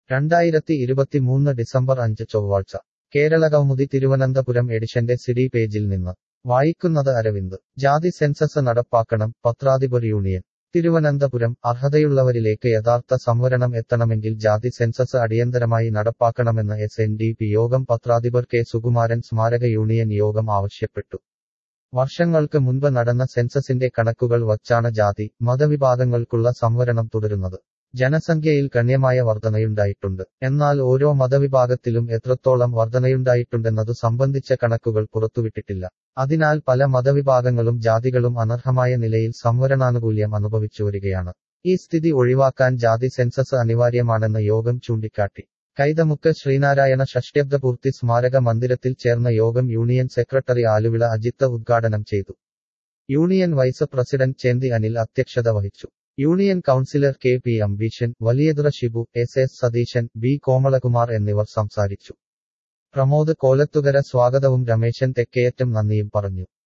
രണ്ടായിരത്തി ഇരുപത്തിമൂന്ന് ഡിസംബർ അഞ്ച് ചൊവ്വാഴ്ച കേരള കൗമുദി തിരുവനന്തപുരം എഡിഷന്റെ സിഡി പേജിൽ നിന്ന് വായിക്കുന്നത് അരവിന്ദ് ജാതി സെൻസസ് നടപ്പാക്കണം പത്രാധിപർ യൂണിയൻ തിരുവനന്തപുരം അർഹതയുള്ളവരിലേക്ക് യഥാർത്ഥ സംവരണം എത്തണമെങ്കിൽ ജാതി സെൻസസ് അടിയന്തരമായി നടപ്പാക്കണമെന്ന് എസ് എൻ ഡി പി യോഗം പത്രാധിപർ കെ സുകുമാരൻ സ്മാരക യൂണിയൻ യോഗം ആവശ്യപ്പെട്ടു വർഷങ്ങൾക്ക് മുൻപ് നടന്ന സെൻസസിന്റെ കണക്കുകൾ വച്ചാണ് ജാതി മതവിഭാഗങ്ങൾക്കുള്ള സംവരണം തുടരുന്നത് ജനസംഖ്യയിൽ ഗണ്യമായ വർധനയുണ്ടായിട്ടുണ്ട് എന്നാൽ ഓരോ മതവിഭാഗത്തിലും എത്രത്തോളം വർധനയുണ്ടായിട്ടുണ്ടെന്നതു സംബന്ധിച്ച കണക്കുകൾ പുറത്തുവിട്ടിട്ടില്ല അതിനാൽ പല മതവിഭാഗങ്ങളും ജാതികളും അനർഹമായ നിലയിൽ സംവരണാനുകൂല്യം അനുഭവിച്ചു വരികയാണ് ഈ സ്ഥിതി ഒഴിവാക്കാൻ ജാതി സെൻസസ് അനിവാര്യമാണെന്ന് യോഗം ചൂണ്ടിക്കാട്ടി കൈതമുക്ക് ശ്രീനാരായണ ഷഷ്ട്യബ്ദപൂർത്തി സ്മാരക മന്ദിരത്തിൽ ചേർന്ന യോഗം യൂണിയൻ സെക്രട്ടറി ആലുവിള അജിത്ത് ഉദ്ഘാടനം ചെയ്തു union vice president Chenthi Anil അധ്യക്ഷത വഹിച്ചു union councillor K P Ambeeshan Valiyathura Shibu S S Satheesan B Komalakumar എന്നിവർ സംസാരിച്ചു പ്രമോദ് കോലത്തുകര സ്വാഗതവും രമേശൻ തെക്കേയറ്റം നന്ദിയും പറഞ്ഞു